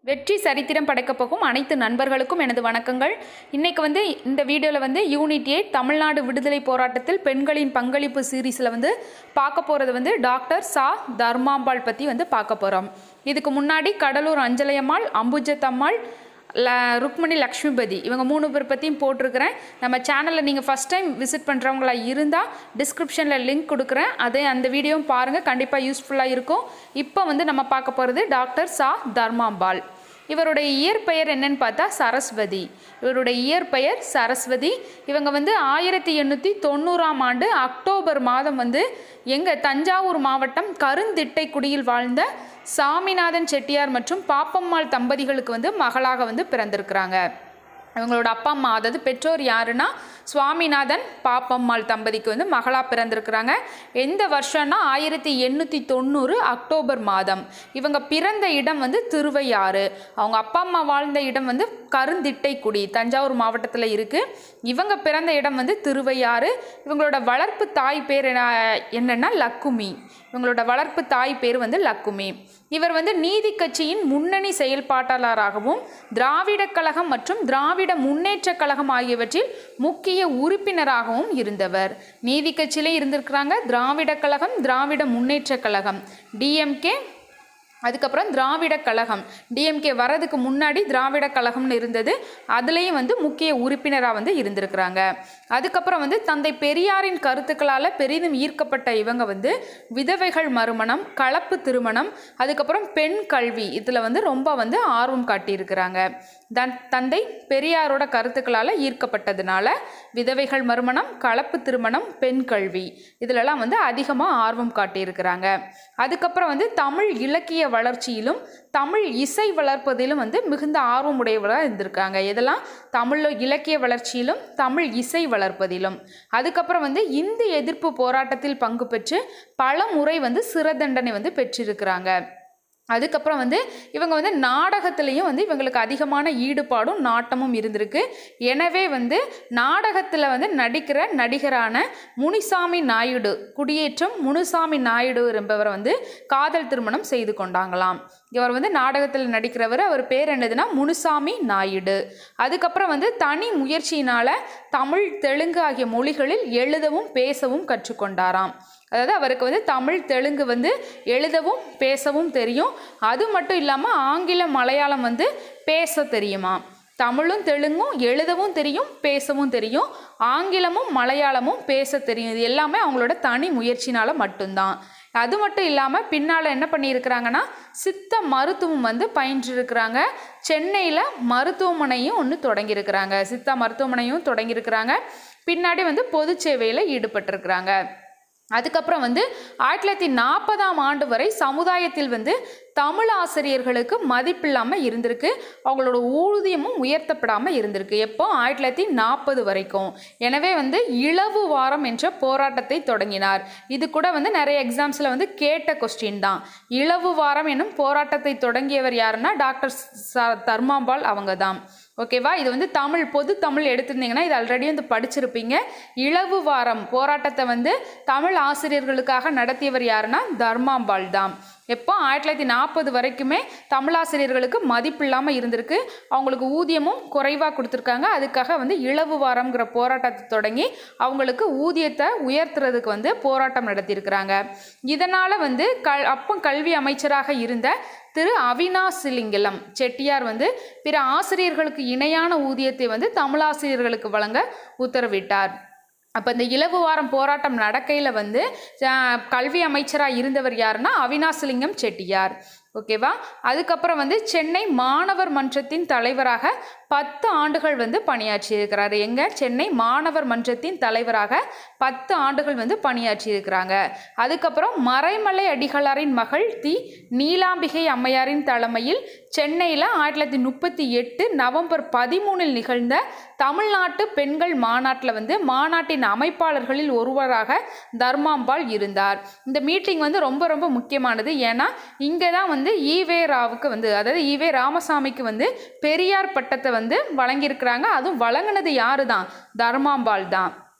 வெற்றி சரித்திரம் படைக்கப் போகும் அனைத்து நண்பர்களுக்கும் எனது வணக்கங்கள் இன்னைக்கு வந்து இந்த வீடியோவில் வந்து யூனிட் எயிட் தமிழ்நாடு விடுதலை போராட்டத்தில் பெண்களின் பங்களிப்பு சீரீஸில் வந்து பார்க்க போகிறது வந்து டாக்டர் சா தர்மாம்பாள் பற்றி வந்து பார்க்க போகிறோம் இதுக்கு முன்னாடி கடலூர் அஞ்சலையம்மாள் அம்புஜத்தம்மாள் ல ருக்மணி லக்ஷ்மிபதி இவங்க மூணு பேர் பற்றியும் போட்டிருக்கிறேன் நம்ம சேனலில் நீங்கள் ஃபஸ்ட் டைம் விசிட் பண்ணுறவங்களா இருந்தால் டிஸ்கிரிப்ஷனில் லிங்க் கொடுக்குறேன் அதே அந்த வீடியோவும் பாருங்கள் கண்டிப்பாக யூஸ்ஃபுல்லாக இருக்கும் இப்போ வந்து நம்ம பார்க்க போகிறது டாக்டர் சா தர்மாம்பாள் இவருடைய இயற்பெயர் என்னன்னு பார்த்தா சரஸ்வதி இவருடைய இயற்பெயர் சரஸ்வதி இவங்க வந்து ஆயிரத்தி எண்ணூற்றி தொண்ணூறாம் ஆண்டு அக்டோபர் மாதம் வந்து எங்கள் தஞ்சாவூர் மாவட்டம் கருந்திட்டைக்குடியில் வாழ்ந்த சாமிநாதன் செட்டியார் மற்றும் பாப்பம்மாள் தம்பதிகளுக்கு வந்து மகளாக வந்து பிறந்திருக்கிறாங்க இவங்களோட அப்பா அம்மா அதாவது பெற்றோர் யாருன்னா சுவாமிநாதன் பாப்பம்மாள் தம்பதிக்கு வந்து மகளாக பிறந்திருக்கிறாங்க எந்த வருஷம்னா ஆயிரத்தி எண்ணூற்றி தொண்ணூறு அக்டோபர் மாதம் இவங்க பிறந்த இடம் வந்து திருவையாறு அவங்க அப்பா அம்மா வாழ்ந்த இடம் வந்து கருந்திட்டைக்குடி தஞ்சாவூர் மாவட்டத்தில் இருக்குது இவங்க பிறந்த இடம் வந்து திருவையாறு இவங்களோட வளர்ப்பு தாய் பேர் என்ன- என்னன்னா லக்குமி இவங்களோட வளர்ப்பு தாய் பேர் வந்து லக்குமி இவர் வந்து நீதி கட்சியின் முன்னணி செயல்பாட்டாளராகவும் திராவிடக் கழகம் மற்றும் திராவிட முன்னேற்றக் கழகம் ஆகியவற்றில் முக்கிய உறுப்பினராகவும் இருந்தவர் நீதி கட்சியிலே இருந்திருக்கிறாங்க திராவிடக் கழகம் திராவிட முன்னேற்றக் கழகம் டிஎம்கே அதுக்கப்புறம் திராவிட கழகம் டிஎம்கே வரதுக்கு முன்னாடி திராவிட கழகம்னு இருந்தது அதுலேயும் வந்து முக்கிய உறுப்பினராக வந்து இருந்திருக்கிறாங்க அதுக்கப்புறம் வந்து தந்தை பெரியாரின் கருத்துக்களால் பெரிதும் ஈர்க்கப்பட்ட இவங்க வந்து விதவைகள் மறுமணம் கலப்பு திருமணம் அதுக்கப்புறம் பெண் கல்வி இதில் வந்து ரொம்ப வந்து ஆர்வம் காட்டியிருக்கிறாங்க தன் தந்தை பெரியாரோட கருத்துக்களால் ஈர்க்கப்பட்டதுனால விதவைகள் மறுமணம் கலப்பு திருமணம் பெண் கல்வி இதிலெல்லாம் வந்து அதிகமாக ஆர்வம் காட்டியிருக்கிறாங்க அதுக்கப்புறம் வந்து தமிழ் இலக்கிய வளர்ச்சியிலும் தமிழ் இசை வளர்ப்பதிலும் வந்து மிகுந்த ஆர்வமுடையவராக இருந்திருக்காங்க இதெல்லாம் தமிழ் இலக்கிய வளர்ச்சியிலும் தமிழ் இசை வளர்ப்பதிலும் அதுக்கப்புறம் வந்து இந்து எதிர்ப்பு போராட்டத்தில் பங்கு பெற்று பல முறை வந்து சிறை தண்டனை வந்து பெற்றிருக்கிறாங்க அதுக்கப்புறம் வந்து இவங்க வந்து நாடகத்துலேயும் வந்து இவங்களுக்கு அதிகமான ஈடுபாடும் நாட்டமும் இருந்திருக்கு எனவே வந்து நாடகத்தில் வந்து நடிக்கிற நடிகரான முனிசாமி நாயுடு குடியேற்றம் முனுசாமி நாயுடு என்பவரை வந்து காதல் திருமணம் செய்து கொண்டாங்களாம் இவர் வந்து நாடகத்தில் நடிக்கிறவர் அவர் பேர் என்னதுன்னா முனுசாமி நாயுடு அதுக்கப்புறம் வந்து தனி முயற்சியினால் தமிழ் தெலுங்கு ஆகிய மொழிகளில் எழுதவும் பேசவும் கற்றுக்கொண்டாராம் அதாவது அவருக்கு வந்து தமிழ் தெலுங்கு வந்து எழுதவும் பேசவும் தெரியும் அது மட்டும் இல்லாமல் ஆங்கிலம் மலையாளம் வந்து பேச தெரியுமா தமிழும் தெலுங்கும் எழுதவும் தெரியும் பேசவும் தெரியும் ஆங்கிலமும் மலையாளமும் பேச தெரியும் இது எல்லாமே அவங்களோட தனி முயற்சினால் மட்டும்தான் அது மட்டும் இல்லாமல் பின்னால் என்ன பண்ணியிருக்கிறாங்கன்னா சித்த மருத்துவம் வந்து பயின்றிருக்கிறாங்க சென்னையில் மருத்துவமனையும் ஒன்று தொடங்கியிருக்கிறாங்க சித்தா மருத்துவமனையும் தொடங்கியிருக்கிறாங்க பின்னாடி வந்து பொது சேவையில் ஈடுபட்டிருக்கிறாங்க அதுக்கப்புறம் வந்து ஆயிரத்தி தொள்ளாயிரத்தி நாற்பதாம் ஆண்டு வரை சமுதாயத்தில் வந்து தமிழ் ஆசிரியர்களுக்கு மதிப்பில்லாமல் இருந்திருக்கு அவங்களோட ஊதியமும் உயர்த்தப்படாமல் இருந்திருக்கு எப்போ ஆயிரத்தி தொள்ளாயிரத்தி நாற்பது வரைக்கும் எனவே வந்து இளவு வாரம் என்ற போராட்டத்தை தொடங்கினார் இது கூட வந்து நிறைய எக்ஸாம்ஸில் வந்து கேட்ட கொஸ்டின் தான் இளவு வாரம் என்னும் போராட்டத்தை தொடங்கியவர் யாருன்னா டாக்டர் ச தர்மாம்பாள் அவங்க தான் ஓகேவா இது வந்து தமிழ் பொது தமிழ் எடுத்திருந்தீங்கன்னா இது ஆல்ரெடி வந்து படிச்சிருப்பீங்க இளவு வாரம் போராட்டத்தை வந்து தமிழ் ஆசிரியர்களுக்காக நடத்தியவர் யாருன்னா தர்மாம்பாள் தான் எப்போ ஆயிரத்தி தொள்ளாயிரத்தி நாற்பது வரைக்குமே தமிழாசிரியர்களுக்கு மதிப்பு இல்லாமல் இருந்திருக்கு அவங்களுக்கு ஊதியமும் குறைவாக கொடுத்துருக்காங்க அதுக்காக வந்து இளவு வாரம்ங்கிற போராட்டத்தை தொடங்கி அவங்களுக்கு ஊதியத்தை உயர்த்துறதுக்கு வந்து போராட்டம் நடத்தியிருக்கிறாங்க இதனால் வந்து க அப்போ கல்வி அமைச்சராக இருந்த திரு அவினாசிலிங்கலம் செட்டியார் வந்து பிற ஆசிரியர்களுக்கு இணையான ஊதியத்தை வந்து தமிழாசிரியர்களுக்கு வழங்க உத்தரவிட்டார் அப்போ இந்த இலவு வாரம் போராட்டம் நடக்கையில் வந்து அஹ், கல்வி அமைச்சராக இருந்தவர் யாருன்னா அவினாசிலிங்கம் செட்டியார் ஓகேவா அதுக்கப்புறம் வந்து சென்னை மாணவர் மன்றத்தின் தலைவராக பத்து ஆண்டுகள் வந்து பணியாற்றியிருக்கிறாரு எங்க சென்னை மாணவர் மன்றத்தின் தலைவராக பத்து ஆண்டுகள் வந்து பணியாற்றியிருக்கிறாங்க அதுக்கப்புறம் மறைமலை அடிகளாரின் மகள் தி நீலாம்பிகை அம்மையாரின் தலைமையில் சென்னையில் ஆயிரத்தி தொள்ளாயிரத்தி முப்பத்தி எட்டு நவம்பர் பதிமூணில் நிகழ்ந்த தமிழ்நாட்டு பெண்கள் மாநாட்டில் வந்து மாநாட்டின் அமைப்பாளர்களில் ஒருவராக தர்மாம்பாள் இருந்தார் இந்த மீட்டிங் வந்து ரொம்ப ரொம்ப முக்கியமானது ஏன்னா இங்கே தான் வந்து ஈவே ராவுக்கு வந்து அதாவது ஈவே ராமசாமிக்கு வந்து பெரியார் பட்டத்தை வந்து வழங்கியிருக்கிறாங்க அதுவும் வழங்கினது யாரு தான் தர்மாம்பாள் தான்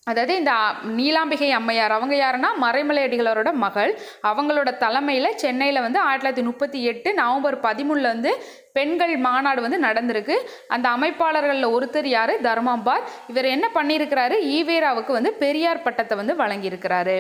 அதாவது இந்த அ- நீலாம்பிகை அம்மையார் அவங்க யாருன்னா மறைமலை அடிகளரோட மகள் அவங்களோட தலைமையில் சென்னையில் வந்து ஆயிரத்தி தொள்ளாயிரத்தி முப்பத்தி எட்டு நவம்பர் பதிமூணில் வந்து பெண்கள் மாநாடு வந்து நடந்திருக்கு அந்த அமைப்பாளர்களில் ஒருத்தர் யார் தர்மாம்பார் இவர் என்ன பண்ணியிருக்கிறாரு ஈவேராவுக்கு வந்து பெரியார் பட்டத்தை வந்து வழங்கியிருக்கிறாரு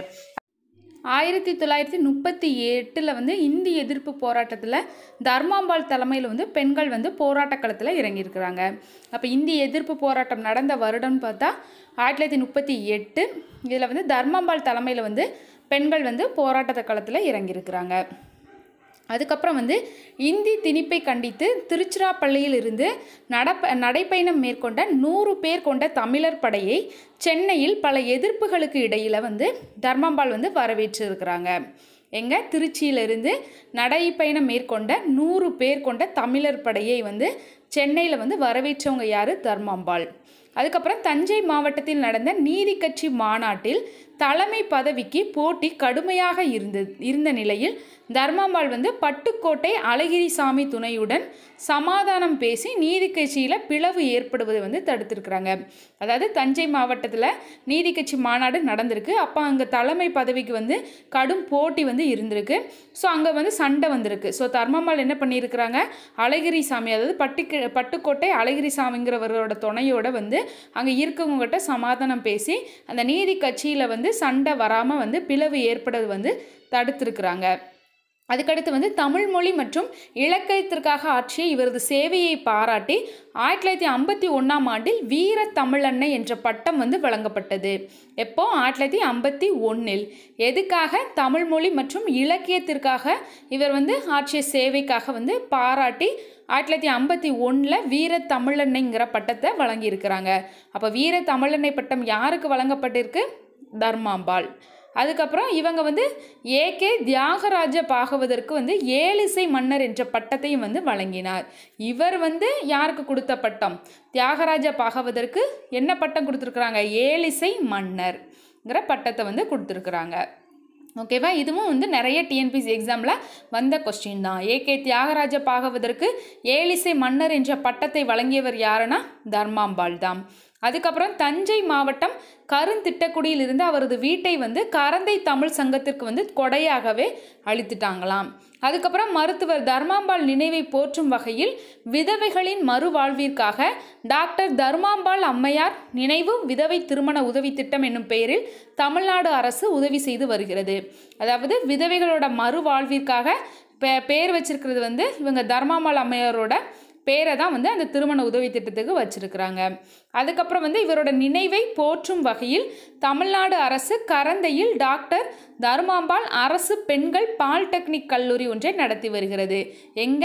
ஆயிரத்தி தொள்ளாயிரத்தி முப்பத்தி எட்டில் வந்து இந்தி எதிர்ப்பு போராட்டத்தில் தர்மாம்பாள் தலைமையில் வந்து பெண்கள் வந்து போராட்ட களத்தில் இறங்கியிருக்கிறாங்க அப்போ இந்தி எதிர்ப்பு போராட்டம் நடந்த வருடம்னு பார்த்தா ஆயிரத்தி தொள்ளாயிரத்தி முப்பத்தி எட்டு இதில் வந்து தர்மாம்பாள் தலைமையில் வந்து பெண்கள் வந்து போராட்ட களத்தில் இறங்கியிருக்கிறாங்க அதுக்கப்புறம் வந்து இந்தி திணிப்பை கண்டித்து திருச்சிராப்பள்ளியில் இருந்து நடப்ப நடைப்பயணம் மேற்கொண்ட நூறு பேர் கொண்ட தமிழர் படையை சென்னையில் பல எதிர்ப்புகளுக்கு இடையில் வந்து தர்மாம்பாள் வந்து வரவேற்றிருக்கிறாங்க எங்க திருச்சியிலிருந்து நடைப்பயணம் மேற்கொண்ட நூறு பேர் கொண்ட தமிழர் படையை வந்து சென்னையில் வந்து வரவேற்றவங்க யார் தர்மாம்பாள் அதுக்கப்புறம் தஞ்சை மாவட்டத்தில் நடந்த நீதி கட்சி மாநாட்டில் தலைமை பதவிக்கு போட்டி கடுமையாக இருந்த இருந்த நிலையில் தர்மாம்பாள் வந்து பட்டுக்கோட்டை அழகிரிசாமி துணையுடன் சமாதானம் பேசி நீதி கட்சியில் பிளவு ஏற்படுவதை வந்து தடுத்திருக்கிறாங்க அதாவது தஞ்சை மாவட்டத்தில் நீதி கட்சி மாநாடு நடந்திருக்கு அப்போ அங்கே தலைமை பதவிக்கு வந்து கடும் போட்டி வந்து இருந்திருக்கு ஸோ அங்கே வந்து சண்டை வந்திருக்கு ஸோ தர்மம்மாள் என்ன பண்ணியிருக்கிறாங்க அழகிரிசாமி அதாவது பட்டுக்கு பட்டுக்கோட்டை அழகிரிசாமிங்கிறவரோட துணையோட வந்து அங்கே இருக்கவங்ககிட்ட சமாதானம் பேசி அந்த நீதி கட்சியில் வந்து சண்டை வராமல் வந்து பிளவு ஏற்படுறது வந்து தடுத்திருக்கிறாங்க அதுக்கடுத்து வந்து தமிழ் மொழி மற்றும் இலக்கியத்திற்காக ஆற்றிய இவரது சேவையை பாராட்டி ஆயிரத்தி தொள்ளாயிரத்தி ஐம்பத்தி ஒன்றாம் ஆண்டில் வீர தமிழன்னை என்ற பட்டம் வந்து வழங்கப்பட்டது எப்போ ஆயிரத்தி தொள்ளாயிரத்தி ஐம்பத்தி ஒன்றில் எதுக்காக தமிழ் மொழி மற்றும் இலக்கியத்திற்காக இவர் வந்து ஆற்றிய சேவைக்காக வந்து பாராட்டி ஆயிரத்தி தொள்ளாயிரத்தி ஐம்பத்தி ஒன்றில் வீர தமிழன்னைங்கிற பட்டத்தை வழங்கியிருக்கிறாங்க அப்போ வீர தமிழன்னை பட்டம் யாருக்கு வழங்கப்பட்டிருக்கு தர்மாம்பாள் அதுக்கப்புறம் இவங்க வந்து ஏகே தியாகராஜ பாகவதற்கு வந்து ஏலிசை மன்னர் என்ற பட்டத்தையும் வந்து வழங்கினார் இவர் வந்து யாருக்கு கொடுத்த பட்டம் தியாகராஜ பாகவதற்கு என்ன பட்டம் கொடுத்துருக்குறாங்க ஏலிசை மன்னர்ங்கிற பட்டத்தை வந்து கொடுத்துருக்குறாங்க ஓகேவா இதுவும் வந்து நிறைய டிஎன்பிசி எக்ஸாமில் வந்த கொஸ்டின் தான் ஏகே தியாகராஜ பாகவதற்கு ஏலிசை மன்னர் என்ற பட்டத்தை வழங்கியவர் யாருன்னா தர்மாம்பாள் தான் அதுக்கப்புறம் தஞ்சை மாவட்டம் கருந்திட்டக்குடியில் இருந்து அவரது வீட்டை வந்து கரந்தை தமிழ் சங்கத்திற்கு வந்து கொடையாகவே அளித்துட்டாங்களாம் அதுக்கப்புறம் மருத்துவர் தர்மாம்பாள் நினைவை போற்றும் வகையில் விதவைகளின் மறுவாழ்விற்காக டாக்டர் தர்மாம்பாள் அம்மையார் நினைவு விதவை திருமண உதவி திட்டம் என்னும் பெயரில் தமிழ்நாடு அரசு உதவி செய்து வருகிறது அதாவது விதவைகளோட மறுவாழ்விற்காக பே பேர் வச்சிருக்கிறது வந்து இவங்க தர்மாம்பாள் அம்மையாரோட பேரை தான் வந்து அந்த திருமண உதவி திட்டத்துக்கு வச்சிருக்கிறாங்க அதுக்கப்புறம் வந்து இவரோட நினைவை போற்றும் வகையில் தமிழ்நாடு அரசு கரந்தையில் டாக்டர் தர்மாம்பாள் அரசு பெண்கள் பாலிடெக்னிக் கல்லூரி ஒன்றை நடத்தி வருகிறது எங்க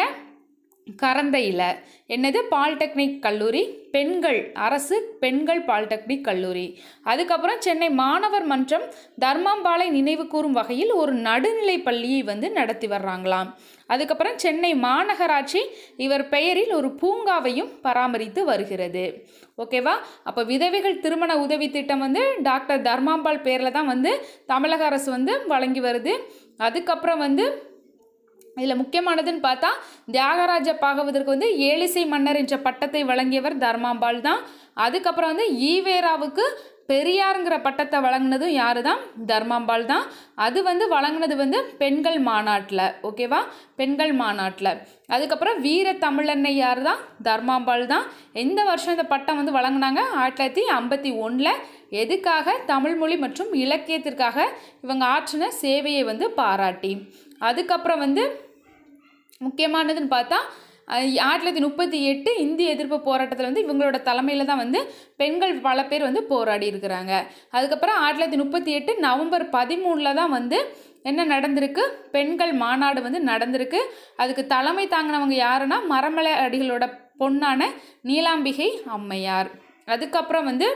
கரந்தையில் என்னது பாலிடெக்னிக் கல்லூரி பெண்கள் அரசு பெண்கள் பாலிடெக்னிக் கல்லூரி அதுக்கப்புறம் சென்னை மாணவர் மன்றம் தர்மாம்பாளை நினைவு கூறும் வகையில் ஒரு நடுநிலை பள்ளியை வந்து நடத்தி வர்றாங்களாம் அதுக்கப்புறம் சென்னை மாநகராட்சி இவர் பெயரில் ஒரு பூங்காவையும் பராமரித்து வருகிறது ஓகேவா அப்போ விதவைகள் திருமண உதவி திட்டம் வந்து டாக்டர் தர்மாம்பாள் பேரில் தான் வந்து தமிழக அரசு வந்து வழங்கி வருது அதுக்கப்புறம் வந்து இதில் முக்கியமானதுன்னு பார்த்தா தியாகராஜ பாகவதற்கு வந்து ஏலிசை மன்னர் என்ற பட்டத்தை வழங்கியவர் தர்மாம்பாள் தான் அதுக்கப்புறம் வந்து ஈவேராவுக்கு பெரியாருங்கிற பட்டத்தை வழங்கினதும் யாரு தான் தர்மாம்பாள் தான் அது வந்து வழங்கினது வந்து பெண்கள் மாநாட்டில் ஓகேவா பெண்கள் மாநாட்டில் அதுக்கப்புறம் வீர தமிழன்னை யார் தான் தர்மாம்பாள் தான் எந்த வருஷம் இந்த பட்டம் வந்து வழங்கினாங்க ஆயிரத்தி தொள்ளாயிரத்தி ஐம்பத்தி ஒன்றில் எதுக்காக தமிழ் மொழி மற்றும் இலக்கியத்திற்காக இவங்க ஆற்றின சேவையை வந்து பாராட்டி அதுக்கப்புறம் வந்து முக்கியமானதுன்னு பார்த்தா அஹ், ஆயிரத்தி தொள்ளாயிரத்தி முப்பத்தி எட்டு இந்திய எதிர்ப்பு போராட்டத்தில் வந்து இவங்களோட தலைமையில் தான் வந்து பெண்கள் பல பேர் வந்து போராடி இருக்கிறாங்க அதுக்கப்புறம் ஆயிரத்தி தொள்ளாயிரத்தி முப்பத்தி எட்டு நவம்பர் பதிமூணில் தான் வந்து என்ன நடந்திருக்கு பெண்கள் மாநாடு வந்து நடந்திருக்கு அதுக்கு தலைமை தாங்கினவங்க யாருன்னா மரமலை அடிகளோட பொண்ணான நீலாம்பிகை அம்மையார் அதுக்கப்புறம் வந்து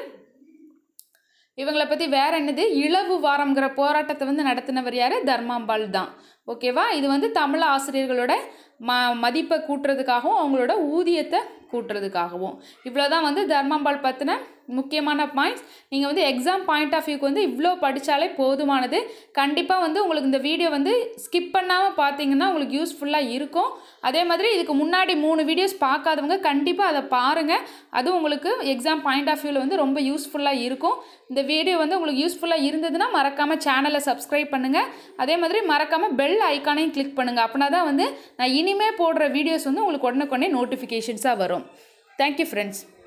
இவங்களை பற்றி வேற என்னது இளவு வாரம்ங்கிற போராட்டத்தை வந்து நடத்தினவர் யார் தர்மாம்பாள் தான் ஓகேவா இது வந்து தமிழ் ஆசிரியர்களோட ம மதிப்பை கூட்டுறதுக்காகவும் அவங்களோட ஊதியத்தை கூட்டுறதுக்காகவும் இவ்வளோ தான் வந்து தர்மாம்பால் பற்றின முக்கியமான பாயிண்ட்ஸ் நீங்கள் வந்து எக்ஸாம் பாயிண்ட் ஆஃப் வியூக்கு வந்து இவ்வளோ படித்தாலே போதுமானது கண்டிப்பாக வந்து உங்களுக்கு இந்த வீடியோ வந்து ஸ்கிப் பண்ணாமல் பார்த்தீங்கன்னா உங்களுக்கு யூஸ்ஃபுல்லாக இருக்கும் அதே மாதிரி இதுக்கு முன்னாடி மூணு வீடியோஸ் பார்க்காதவங்க கண்டிப்பாக அதை பாருங்கள் அதுவும் உங்களுக்கு எக்ஸாம் பாயிண்ட் ஆஃப் வியூவில் வந்து ரொம்ப யூஸ்ஃபுல்லாக இருக்கும் இந்த வீடியோ வந்து உங்களுக்கு யூஸ்ஃபுல்லாக இருந்ததுன்னா மறக்காமல் சேனலை சப்ஸ்கிரைப் பண்ணுங்கள் அதே மாதிரி மறக்காமல் பெல் ஐக்கானையும் கிளிக் பண்ணுங்கள் அப்படின்னா தான் வந்து நான் இனிமே போடுற வீடியோஸ் வந்து உங்களுக்கு உடனுக்குடனே நோட்டிஃபிகேஷன்ஸாக வரும் தேங்க்யூ ஃப்ரெண்ட்ஸ்